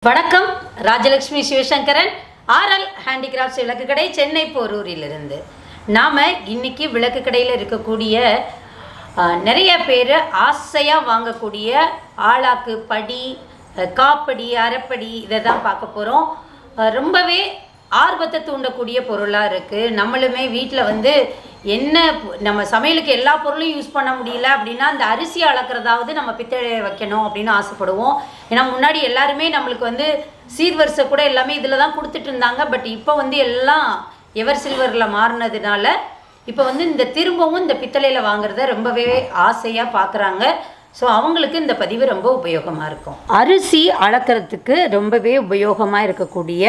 வணக்கம் Rajalakshmi Sivasankaran RL handicrafts விளக்கு கடை சென்னை போரூரிலிருந்து நாம் இன்னைக்கு விளக்கு கடையில் இருக்கக்கூடிய அஹ், நிறைய பேர் ஆசையாக வாங்கக்கூடிய ஆளாக்கு படி அஹ், காப்படி அரைப்படி இதை தான் பார்க்க போகிறோம் ரொம்பவே ஆர்வத்தை தூண்டக்கூடிய பொருளாக இருக்குது நம்மளுமே வீட்டில் வந்து என்ன பொ- நம்ம சமையலுக்கு எல்லா பொருளும் யூஸ் பண்ண முடியல அப்படின்னா அந்த அரிசி அளக்கிறதாவது நம்ம பித்தளை வைக்கணும் அப்படின்னு ஆசைப்படுவோம் ஏன்னா முன்னாடி எல்லாருமே நம்மளுக்கு வந்து சீர்வரிசை கூட எல்லாமே இதில் தான் கொடுத்துட்டு இருந்தாங்க பட் இப்போ வந்து எல்லாம் எவர் சில்வரில் மாறினதுனால இப்போ வந்து இந்த திரும்பவும் இந்த பித்தளையில் வாங்குறத ரொம்பவே ஆசையாக பார்க்குறாங்க ஸோ அவங்களுக்கு இந்த பதிவு ரொம்ப உபயோகமாக இருக்கும் அரிசி அளக்கிறதுக்கு ரொம்பவே உபயோகமாக இருக்கக்கூடிய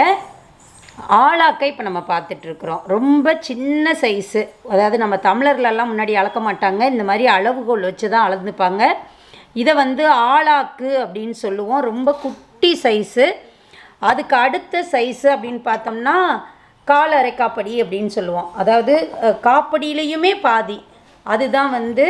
ஆளாக்கை இப்போ நம்ம பார்த்துட்டு இருக்கிறோம் ரொம்ப சின்ன சைஸு அதாவது நம்ம தமிழர்களெல்லாம் முன்னாடி அளக்க மாட்டாங்க இந்த மாதிரி அளவுகோல் வச்சு தான் அளந்துப்பாங்க இதை வந்து ஆளாக்கு அப்படின்னு சொல்லுவோம் ரொம்ப குட்டி சைஸு அதுக்கு அடுத்த சைஸு அப்படின்னு பார்த்தோம்னா கால் அரை காப்படி அப்படின்னு சொல்லுவோம் அதாவது அஹ், காப்படியிலையுமே பாதி அதுதான் வந்து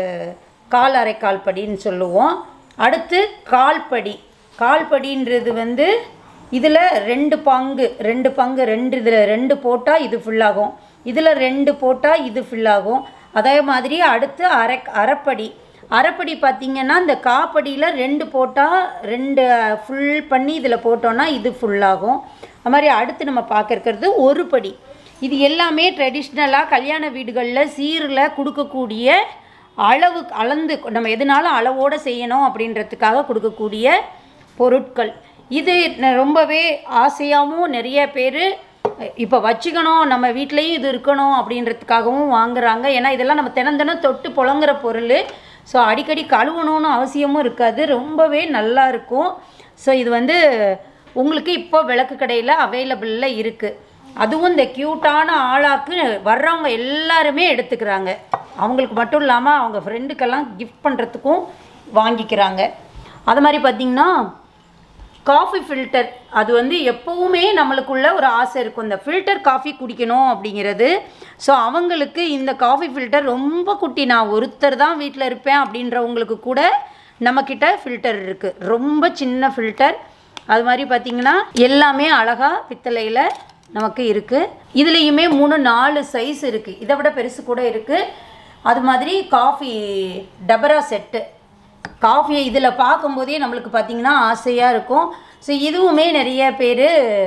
கால் அரை கால் படின்னு சொல்லுவோம் அடுத்து கால்படி கால்படின்றது வந்து இதில் ரெண்டு பங்கு ரெண்டு பங்கு ரெண்டு இதில் ரெண்டு போட்டால் இது ஃபுல்லாகும் இதில் ரெண்டு போட்டால் இது ஃபுல்லாகும் அதே மாதிரி அடுத்து அரை அரைப்படி அரைப்படி பார்த்திங்கன்னா இந்த காப்படியில் ரெண்டு போட்டால் ரெண்டு ஃபுல் பண்ணி இதில் போட்டோன்னா இது ஃபுல்லாகும் அது மாதிரி அடுத்து நம்ம பார்க்க இருக்கிறது ஒரு படி இது எல்லாமே ட்ரெடிஷ்னலாக கல்யாண வீடுகளில் சீரில் கொடுக்கக்கூடிய அளவு அளந்து நம்ம எதுனாலும் அளவோடு செய்யணும் அப்படின்றதுக்காக கொடுக்கக்கூடிய பொருட்கள் இது ந- ரொம்பவே ஆசையாகவும் நிறைய பேர் இப்போ வச்சுக்கணும் நம்ம வீட்லேயும் இது இருக்கணும் அப்படின்றதுக்காகவும் வாங்குறாங்க ஏன்னா இதெல்லாம் நம்ம தினம் தினம் தொட்டு புழங்குற பொருள் ஸோ அடிக்கடி கழுவணும்னு அவசியமும் இருக்காது ரொம்பவே நல்லா இருக்கும் ஸோ இது வந்து உங்களுக்கு இப்போ விளக்கு கடையில் அவைலபிளில் இருக்குது அதுவும் இந்த க்யூட்டான ஆளாக்கு வர்றவங்க எல்லாருமே எடுத்துக்கிறாங்க அவங்களுக்கு மட்டும் இல்லாமல் அவங்க ஃப்ரெண்டுக்கெல்லாம் கிஃப்ட் பண்ணுறதுக்கும் வாங்கிக்கிறாங்க அது மாதிரி பார்த்திங்கன்னா காஃபி ஃபில்டர் அது வந்து எப்போவுமே நம்மளுக்குள்ள ஒரு ஆசை இருக்கும் இந்த ஃபில்டர் காஃபி குடிக்கணும் அப்படிங்கிறது ஸோ அவங்களுக்கு இந்த காஃபி ஃபில்டர் ரொம்ப குட்டி நான் ஒருத்தர் தான் வீட்டில் இருப்பேன் அப்படின்றவங்களுக்கு கூட நம்மக்கிட்ட ஃபில்டர் இருக்குது ரொம்ப சின்ன ஃபில்டர் அது மாதிரி பார்த்திங்கன்னா எல்லாமே அழகாக பித்தளையில் நமக்கு இருக்குது இதுலேயுமே மூணு நாலு சைஸ் இருக்குது இதை விட பெருசு கூட இருக்குது அது மாதிரி காஃபி டபரா செட்டு காஃபியை இதில் பார்க்கும்போதே நம்மளுக்கு பார்த்திங்கன்னா ஆசையாக இருக்கும் ஸோ இதுவுமே நிறைய பேர்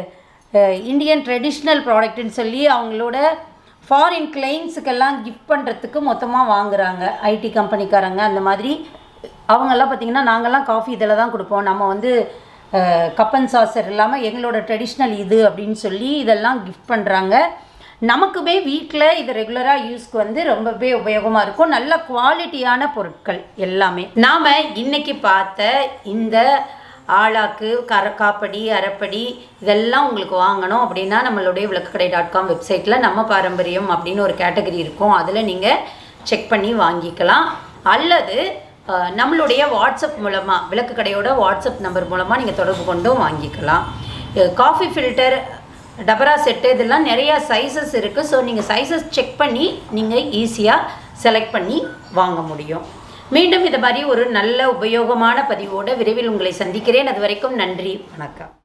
இந்தியன் ட்ரெடிஷ்னல் ப்ராடக்ட்னு சொல்லி அவங்களோட ஃபாரின் கிளைண்ட்ஸுக்கெல்லாம் கிஃப்ட் பண்ணுறதுக்கு மொத்தமாக வாங்குறாங்க ஐடி கம்பெனிக்காரங்க அந்த மாதிரி அவங்கெல்லாம் பார்த்திங்கன்னா நாங்கள்லாம் காஃபி இதில் தான் கொடுப்போம் நம்ம வந்து கப்பன் சாசர் இல்லாமல் எங்களோட ட்ரெடிஷ்னல் இது அப்படின்னு சொல்லி இதெல்லாம் கிஃப்ட் பண்ணுறாங்க நமக்குமே வீட்டில் இது ரெகுலராக யூஸ்க்கு வந்து ரொம்பவே உபயோகமாக இருக்கும் நல்ல குவாலிட்டியான பொருட்கள் எல்லாமே நாம் இன்னைக்கு பார்த்த இந்த ஆளாக்கு கர காப்படி அரைப்படி இதெல்லாம் உங்களுக்கு வாங்கணும் அப்படின்னா நம்மளுடைய விளக்குக்கடை டாட் காம் வெப்சைட்டில் நம்ம பாரம்பரியம் அப்படின்னு ஒரு கேட்டகரி இருக்கும் அதில் நீங்கள் செக் பண்ணி வாங்கிக்கலாம் அல்லது அஹ், நம்மளுடைய வாட்ஸ்அப் மூலமாக விளக்கு கடையோட வாட்ஸ்அப் நம்பர் மூலமாக நீங்கள் தொடர்பு கொண்டும் வாங்கிக்கலாம் காஃபி ஃபில்டர் டபரா செட்டு இதெல்லாம் நிறையா சைஸஸ் இருக்குது ஸோ நீங்கள் சைஸஸ் செக் பண்ணி நீங்கள் ஈஸியாக செலக்ட் பண்ணி வாங்க முடியும் மீண்டும் இது மாதிரி ஒரு நல்ல உபயோகமான பதிவோடு விரைவில் உங்களை சந்திக்கிறேன் அது வரைக்கும் நன்றி வணக்கம்